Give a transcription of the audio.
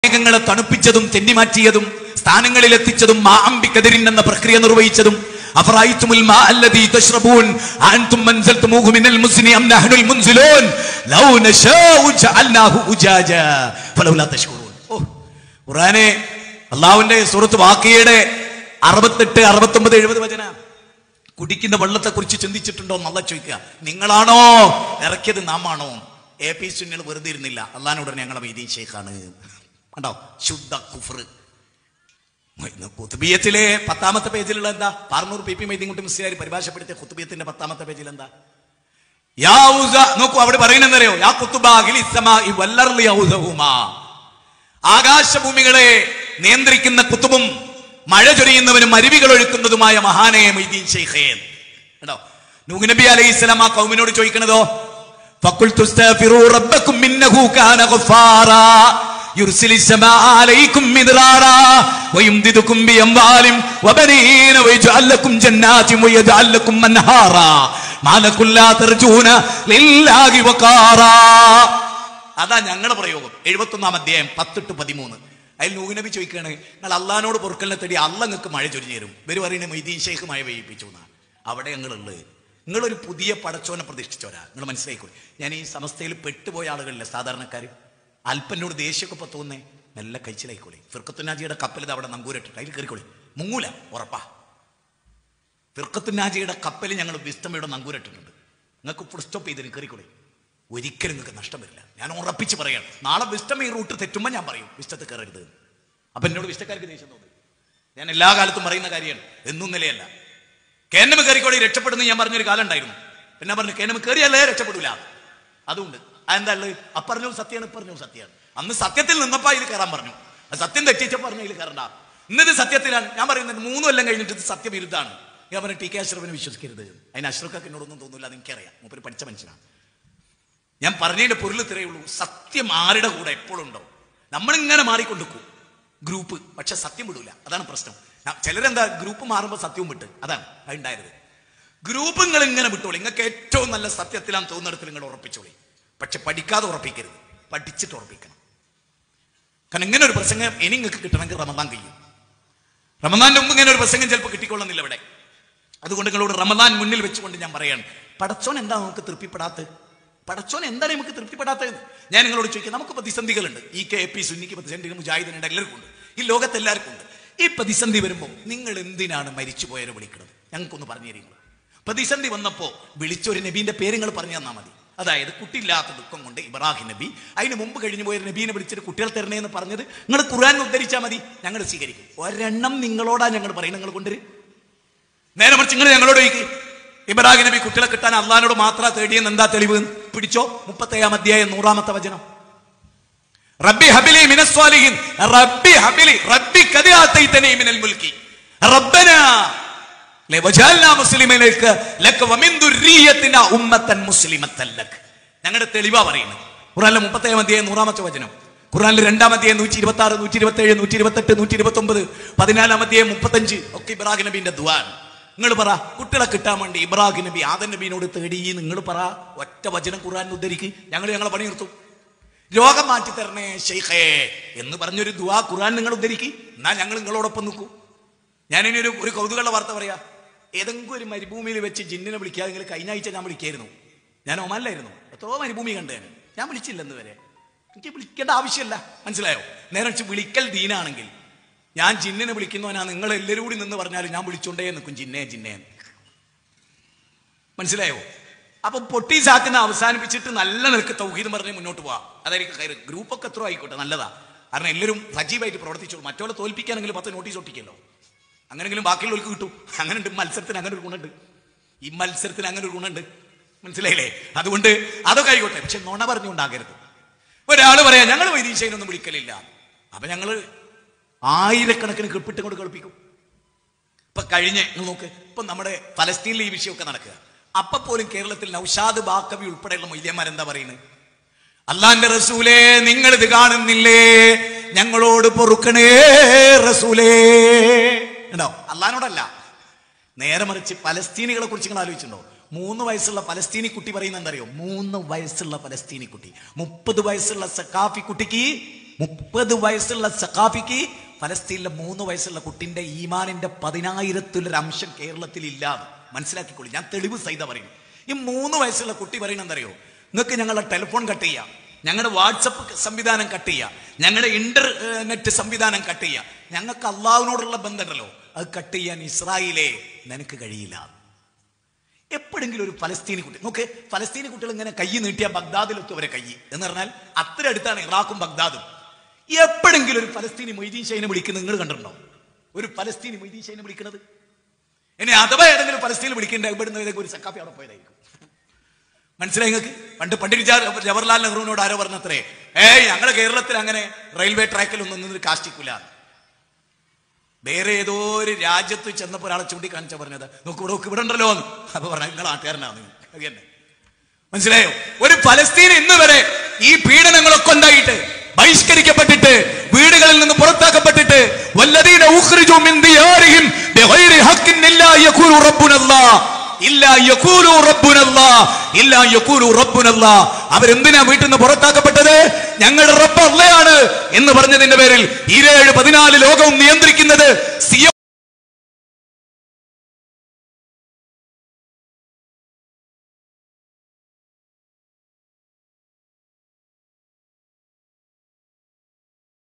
മേഘങ്ങളെ തണുപ്പിച്ചതും തെന്നിമാറ്റിയതും സ്ഥാനങ്ങളിൽ എത്തിച്ചതും മാ അംബിക്കതിരിൻ എന്ന പ്രക്രിയ നിർവഹിച്ചതും അഫറായിത്തുമുൽ മാ അല്ലദീ തശ്റബൂൻ അൻതും മൻസൽതുമൂഹു മിനൽ മുസ്നി അം നഹ്നുൽ മുൻസിലൂൻ ലൗ നശാഉ ജഅൽനാഹു ഉജാജ ഫലൗലാ തഷ്കുറൂൻ ഓ ഖുർആനെ അള്ളാഹുവിന്റെ സൂറത്ത് വാക്കിയുടെ അറുപത്തെട്ട് അറുപത്തൊമ്പത് എഴുപത് വചന കുടിക്കുന്ന വെള്ളത്തെ കുറിച്ച് ചിന്തിച്ചിട്ടുണ്ടോ എന്നല്ല ചോദിക്കുക നിങ്ങളാണോ ഇറക്കിയത് നാം ആണോ എ പി സുന്നികൾ വെറുതെ ഇരുന്നില്ല അള്ളഹാനോട് ഞങ്ങളെ വൈദ്യ ഷെയ്ഖാണ് കണ്ടോ ശുദ്ധ കുഫർ കുത്തുബിയത്തിലെ പത്താമത്തെ പേജിലുള്ള എന്താ പാർന്നൂർ പി പി മൈദിൻകുട്ടി മുസ്ലിയാർ പരിഭാഷപ്പെടുത്തിയ കുത്തുബിയത്തിന്റെ പത്താമത്തെ പേജിൽ എന്താ യാ ഊസ നോക്കൂ അവിടെ പറയുന്നറിയോ യാ കുത്തുബാഹിൽ ഇസ്സമാഇ വല്ലർലി ഔസഹുമാ ആകാശഭൂമികളെ നിയന്ത്രിക്കുന്ന കുത്തുബും മഴ ചൊരിയുന്നവനും അരുവികൾ ഒഴുക്കുന്നതുമായ മഹാനയ മൈദീൻ ഷെയ്ഖേ കേട്ടോ നൂഹ് നബി അലൈഹി സ്വലാം ആ കൗമിനോട് ചോദിക്കണതോ فقلت استغفروا ربكم انه كان غفارا يرسل السماء عليكم مدرارا ويمددكم باموال وبنين ويجعل لكم جنات ويجعل لكم انهارا ما لكم لا ترجون لله وقارا അതാ ഞങ്ങളുടെ പ്രയോഗം എഴുപത്തൊന്നാം അധ്യായം പത്ത് ടു പതിമൂന്ന് അതിൽ നൂനബി ചോദിക്കുകയാണ് നിങ്ങൾ അള്ളഹാനോട് പൊറുക്കലിനെ തേടി അല്ല നിങ്ങൾക്ക് മഴ ചൊരിഞ്ഞു തരും ഇവർ പറയുന്നത് മൊയ്തീൻ ഷെയ്ഖ് മഴ പെയ്യിപ്പിച്ചു എന്നാ അവിടെ ഞങ്ങളുള്ളത് നിങ്ങളൊരു പുതിയ പടച്ചോനെ പ്രതീക്ഷിച്ചോരാ നിങ്ങൾ മനസ്സിലായിക്കോളി ഞാൻ ഈ സമസ്തയിൽ പെട്ടുപോയ ആളുകളിലെ സാധാരണക്കാർ അല്പനോട് ദേഷ്യമൊക്കെ ഇപ്പൊ തോന്നേ നല്ല കഴിച്ചിലായിക്കോളി ഫിർക്കത്തുനാജിയുടെ കപ്പൽ ഇത് അവിടെ നങ്കൂരിട്ടിട്ട് അതിൽ കയറിക്കോളി മുങ്ങൂല ഉറപ്പാ ഫിർക്കത്തുനാജിയുടെ കപ്പൽ ഞങ്ങൾ വിസ്തമയുടെ നങ്കൂരിട്ടിട്ടുണ്ട് നിങ്ങൾക്ക് ഫുൾ സ്റ്റോപ്പ് ചെയ്തിന് കയറിക്കോളി ഒരിക്കലും നിങ്ങൾക്ക് നഷ്ടം വരില്ല ഞാൻ ഉറപ്പിച്ച് പറയാണ് നാളെ വിസ്റ്റം ഈ റൂട്ട് തെറ്റുമ്പോൾ ഞാൻ പറയും വിസ്റ്റത്ത് കയറരുത് അപ്പൊ എന്നോട് വിസ്റ്റക്കാർക്ക് ദേഷ്യം തോന്നി ഞാൻ എല്ലാ കാലത്തും പറയുന്ന കാര്യമാണ് എന്നും നിലയല്ല കേനമ കയറിക്കോടി രക്ഷപ്പെടുന്നു ഞാൻ പറഞ്ഞൊരു കാലം ഉണ്ടായിരുന്നു പിന്നെ പറഞ്ഞു കേനമ കയറിയല്ലേ രക്ഷപ്പെടൂല അതുകൊണ്ട് അതെന്താ ഉള്ളത് അപ്പറഞ്ഞു സത്യമാണ് ഇപ്പറഞ്ഞു സത്യമാണ് അന്ന് സത്യത്തിൽ നിന്നപ്പോ അതിൽ കയറാൻ പറഞ്ഞു അത് സത്യം തെറ്റിച്ചപ്പോ പറഞ്ഞു ഇതിൽ കയറണ്ട ഇന്നത് സത്യത്തിലാണ് ഞാൻ പറയുന്നത് മൂന്നും എല്ലാം കഴിഞ്ഞിട്ട് ഇത് സത്യവിരുദ്ധാണ് ഞാൻ പറഞ്ഞു ടി കെ അഷ്റഫിനെ വിശ്വസിക്കരുത് അതിന് അഷ്റഫൊക്കെ എന്നോടൊന്നും തോന്നില്ല അത് എനിക്കറിയാം മൂപ്പര് പഠിച്ച മനുഷ്യനാണ് ഞാൻ പറഞ്ഞതിന്റെ പൊരുൾ ഇത്രയേ ഉള്ളൂ സത്യം ആരുടെ കൂടെ എപ്പോഴും ഉണ്ടാവും നമ്മളിങ്ങനെ മാറിക്കൊണ്ടിരിക്കും ഗ്രൂപ്പ് പക്ഷെ സത്യം വിടൂല അതാണ് പ്രശ്നം ന- ചിലരെന്താ ഗ്രൂപ്പ് മാറുമ്പോൾ സത്യവും വിട്ട് അതാണ് അതുണ്ടായത് ഗ്രൂപ്പ് നിങ്ങൾ ഇങ്ങനെ വിട്ടോളി നിങ്ങൾക്ക് ഏറ്റവും നല്ല സത്യത്തിലാന്ന് തോന്നിടത്തിൽ നിങ്ങൾ ഉറപ്പിച്ചോളി പക്ഷെ പഠിക്കാതെ ഉറപ്പിക്കരുത് പഠിച്ചിട്ട് ഉറപ്പിക്കണം കാരണം ഇങ്ങനെ ഒരു പ്രസംഗം ഇനി നിങ്ങൾക്ക് കിട്ടണമെങ്കിൽ റമദാൻ കഴിയും റമദാന്റെ മുമ്പ് ഇങ്ങനെ ഒരു പ്രസംഗം ചിലപ്പോൾ കിട്ടിക്കൊള്ളുന്നില്ല ഇവിടെ അതുകൊണ്ട് നിങ്ങളോട് റമദാൻ മുന്നിൽ വെച്ചുകൊണ്ട് ഞാൻ പറയാണ് പടച്ചോൻ എന്താ നമുക്ക് തൃപ്തിപ്പെടാത്തത് പടച്ചോൻ എന്താണ് നമുക്ക് തൃപ്തിപ്പെടാത്തത് ഞാൻ നിങ്ങളോട് ചോദിക്കാം നമുക്ക് പ്രതിസന്ധികളുണ്ട് ഈ കെ പി സുന്നിക്ക് പ്രതിസന്ധികൾ മുജാഹിദിനുണ്ട് എല്ലാവർക്കും ഉണ്ട് ഈ ലോകത്ത് എല്ലാവർക്കും ഉണ്ട് ഈ പ്രതിസന്ധി വരുമ്പോൾ നിങ്ങൾ എന്തിനാണ് മരിച്ചു പോയവരെ വിളിക്കുന്നത് ഞങ്ങൾക്കൊന്ന് പറഞ്ഞു തരീങ്ങൾ പ്രതിസന്ധി വന്നപ്പോ വിളിച്ചൊരു നബീന്റെ പേര് നിങ്ങൾ പറഞ്ഞു തന്നാൽ മതി അതായത് കുട്ടിയില്ലാത്ത ദുഃഖം കൊണ്ട് ഇബ്രാഹിം നബി അതിന് മുമ്പ് കഴിഞ്ഞു പോയ ഒരു നബീനെ വിളിച്ചിട്ട് കുട്ടികൾ തരണേ എന്ന് പറഞ്ഞത് നിങ്ങൾ ഖുർആൻ ഉദ്ധരിച്ചാൽ മതി ഞങ്ങൾ സ്വീകരിക്കും ഒരെണ്ണം നിങ്ങളോടാ ഞങ്ങൾ പറയും നിങ്ങൾ കൊണ്ടുവരും നേരെ മറിച്ച് നിങ്ങൾ ഞങ്ങളോട് ചോദിക്കും ഇബ്രാഹിം നബി കുട്ടികളെ കിട്ടാൻ അള്ളഹാനോട് മാത്രം തേടിയെന്ന് എന്താ തെളിവ് പിടിച്ചോ മുപ്പത്തേഴാം അധ്യായം നൂറാമത്തെ വചനം റബ്ബി ഹബിലി മിനസ്വാലിഹിൻ റബ്ബി ഹബിലി റബ്ബി കദിയാത്തൈതനി മിനൽ മുൽക്കി റബ്ബന ലവജാൽനാ മുസ്ലിമിലേക്ക് ലക വമിൻ ദുർരിയത്തിന ഉമ്മത്തൻ മുസ്ലിമത്തൻ ലക് ഞങ്ങളുടെ തെളിവാ പറയുന്നത് ഖുർആനിലെ മുപ്പത്തേഴാം അധ്യായം നൂറാമത്തെ വചനം ഖുർആനിലെ രണ്ടാം അധ്യായം നൂറ്റി ഇരുപത്തി ആറ് നൂറ്റി ഇരുപത്തി ഏഴ് നൂറ്റി ഇരുപത്തെട്ട് നൂറ്റി ഇരുപത്തി ഒമ്പത് പതിനാലാം അധ്യായം മുപ്പത്തഞ്ച് ഒക്കെ ഇബ്രാഹിം നബീന്റെ ദുആൻ നിങ്ങൾ പറ കുട്ടികളെ കിട്ടാൻ വേണ്ടി ഇബ്രാഹിം നബി ആദൻ നബീനോട് തേടി നിങ്ങൾ പറ ഒറ്റ വചനം ഖുർആൻ ഉദ്ധരിക്ക് ഞങ്ങൾ ഞങ്ങളെ പണി നിർത്തും രോഗം മാറ്റി തരണേ ഷെയ്ഖേ എന്ന് പറഞ്ഞൊരു ദുആ ഖുർആൻ നിങ്ങൾ ഉദ്ധരിക്ക് എന്നാ ഞങ്ങൾ നിങ്ങളോടൊപ്പം നിൽക്കൂ ഞാനിനി ഒരു ഒരു കൗതുകമുള്ള വാർത്ത പറയാ ഏതെങ്കിലും ഒരു മരുഭൂമിയിൽ വെച്ച് ജിന്നിനെ വിളിക്കാതെ നിങ്ങൾ കഴിഞ്ഞ ആഴ്ച ഞാൻ വിളിക്കായിരുന്നു ഞാൻ ഒമാനിലായിരുന്നു എത്രയോ മരുഭൂമി കണ്ടു ഞാൻ ഞാൻ വിളിച്ചില്ല എന്ന് വരെ എനിക്ക് വിളിക്കേണ്ട ആവശ്യമില്ല മനസ്സിലായോ നേരെ വെച്ച് വിളിക്കൽ ദീനാണെങ്കിൽ ഞാൻ ജിന്നിനെ വിളിക്കുന്നവനാ നിങ്ങൾ എല്ലാവരും കൂടി നിന്ന് പറഞ്ഞാലും ഞാൻ വിളിച്ചോണ്ടേ നിൽക്കും ജിന്നേ ജിന്നേ എന്ന്. മനസ്സിലായോ അപ്പൊ പൊട്ടി സാക്കിനെ അവസാനിപ്പിച്ചിട്ട് നല്ല നിൽക്ക് തൗഹീദ് പറഞ്ഞ് മുന്നോട്ട് പോവാം അതായിരിക്കും കയറി ഗ്രൂപ്പൊക്കെ എത്ര ആയിക്കോട്ടെ നല്ലതാ കാരണം എല്ലാവരും സജീവമായിട്ട് പ്രവർത്തിച്ചോളൂ മറ്റോളെ തോൽപ്പിക്കാനെങ്കിലും പത്ത് നോട്ടീസ് ഒട്ടിക്കല്ലോ അങ്ങനെങ്കിലും ബാക്കിയുള്ളവർക്ക് കിട്ടും അങ്ങനെ ഉണ്ട് മത്സരത്തിന് അങ്ങനെ ഒരു ഗുണമുണ്ട് ഈ മത്സരത്തിന് അങ്ങനെ ഒരു ഗുണമുണ്ട് മനസ്സിലായില്ലേ അതുകൊണ്ട് അതൊക്കെ ആയിക്കോട്ടെ പക്ഷെ നുണ പറഞ്ഞുകൊണ്ടാകരുത് ഒരാൾ പറയാം ഞങ്ങൾ വൈദീശയിലൊന്നും വിളിക്കലില്ല അപ്പൊ ഞങ്ങള് ആയിരക്കണക്കിന് കിപ്പിട്ട് കൊണ്ട് കളിപ്പിക്കും ഇപ്പൊ കഴിഞ്ഞ് നിങ്ങൾ നോക്ക് ഇപ്പൊ നമ്മുടെ ഫലസ്തീനിൽ ഈ വിഷയമൊക്കെ നടക്കുക അപ്പൊ പോലും കേരളത്തിൽ നൌഷാദ് ബാക്കവി ഉൾപ്പെടെയുള്ള മൊയ്യന്മാരെന്താ പറയുന്നത് അള്ളാന്റെ റസൂലേ നിങ്ങൾ ഇത് കാണുന്നില്ലേ ഞങ്ങളോട് പൊറുക്കണേ റസൂലേ ഉണ്ടോ അള്ളഹാനോടല്ല നേരെ മറിച്ച് പലസ്തീനികളെ കുറിച്ച് നിങ്ങൾ ആലോചിച്ചിട്ടുണ്ടോ മൂന്ന് വയസ്സുള്ള പലസ്തീനി കുട്ടി പറയുന്നത് എന്തറിയോ മൂന്ന് വയസ്സുള്ള പലസ്തീനി കുട്ടി മുപ്പത് വയസ്സുള്ള സക്കാഫി കുട്ടിക്ക് മുപ്പത് വയസ്സുള്ള സഖാഫിക്ക് ഫലസ്തീനിലെ മൂന്ന് വയസ്സുള്ള കുട്ടിന്റെ ഈമാനിന്റെ പതിനായിരത്തിലൊരു അംശം കേരളത്തിൽ ഇല്ലാതെ മനസ്സിലാക്കിക്കൊള്ളി ഞാൻ തെളിവ് സഹിത പറയും ഈ മൂന്ന് വയസ്സുള്ള കുട്ടി പറയണ എന്തറിയോ നിങ്ങൾക്ക് ഞങ്ങളുടെ ടെലിഫോൺ കട്ട് ചെയ്യാം ഞങ്ങളുടെ വാട്സപ്പ് സംവിധാനം കട്ട് ചെയ്യാം ഞങ്ങളുടെ ഇന്റർനെറ്റ് സംവിധാനം കട്ട് ചെയ്യാം ഞങ്ങൾക്ക് അള്ളാഹുവിനോടുള്ള ബന്ധമുണ്ടല്ലോ അത് കട്ട് ചെയ്യാൻ ഇസ്രായേലേ നിനക്ക് കഴിയില്ല എപ്പോഴെങ്കിലും ഒരു ഫലസ്തീനി കുട്ടി നോക്ക് ഫലസ്തീനി കുട്ടികൾ ഇങ്ങനെ കൈ നീട്ടിയ ബഗ്ദാദിലെത്തും അവരെ കൈ എന്ന് പറഞ്ഞാൽ അത്ര അടുത്താണ് ഇറാഖും ബഗ്ദാദും എപ്പോഴെങ്കിലും ഒരു ഫലസ്തീനി മൊയ്തീൻ ഷൈനെ വിളിക്കുന്നത് നിങ്ങൾ കണ്ടിട്ടുണ്ടോ ഒരു ഫലസ്തീനി മൊയ്തീൻ ഷൈനെ വിളിക്കുന്നത് ഇനി അഥവാ ഏതെങ്കിലും ഫലസ്തീനിൽ വിളിക്കേണ്ട ഇവിടുന്ന് ഏതെങ്കിലും ഒരു സക്കാപ്പി അവിടെ പോയതായിരിക്കും മനസ്സിലായി നിങ്ങൾക്ക് പണ്ട് പണ്ഡിറ്റ് ജാ- ജവഹർലാൽ നെഹ്റുവിനോട് ആരോ പറഞ്ഞത്രേ ഏയ് ഞങ്ങളുടെ കേരളത്തിൽ അങ്ങനെ റെയിൽവേ ട്രാക്കിലൊന്നും നിന്ന് കാഷ്ടിക്കൂല വേറെ ഏതോ ഒരു രാജ്യത്ത് ചെന്നപ്പോൾ ഒരാളെ ചൂണ്ടിക്കാണിച്ച പറഞ്ഞത് നോക്ക് ഇവിടെ നോക്ക് ഇവിടെ ഉണ്ടല്ലോ എന്ന് അപ്പൊ പറഞ്ഞ നിങ്ങൾ നാട്ടുകാരനാണ് അത് തന്നെ മനസ്സിലായോ ഒരു ഫലസ്തീൻ ഇന്ന് വരെ ഈ പീഡനങ്ങളൊക്കെ ഉണ്ടായിട്ട് ബഹിഷ്കരിക്കപ്പെട്ടിട്ട് വീടുകളിൽ നിന്ന് പുറത്താക്കപ്പെട്ടിട്ട് വല്ലദീന ഉഖ്രിജു മിൻ ദിയാരിഹിം ബിഗൈരി ഹഖ്ഇൻ ഇല്ലാ യഖൂലു റബ്ബുനല്ലാഹ് ഇല്ലാ യഖൂലു റബ്ബുനല്ലാഹ് ഇല്ലാ യഖൂലു റബ്ബുനല്ലാഹ് അവരെന്തിനാ വീട്ടിൽ നിന്ന് പുറത്താക്കപ്പെട്ടത് ഞങ്ങളുടെ റബ്ബ് അള്ളയാണ് എന്ന് പറഞ്ഞതിന്റെ പേരിൽ ഇരുപേഴ് പതിനാല് ലോകവും നിയന്ത്രിക്കുന്നത് സിയോ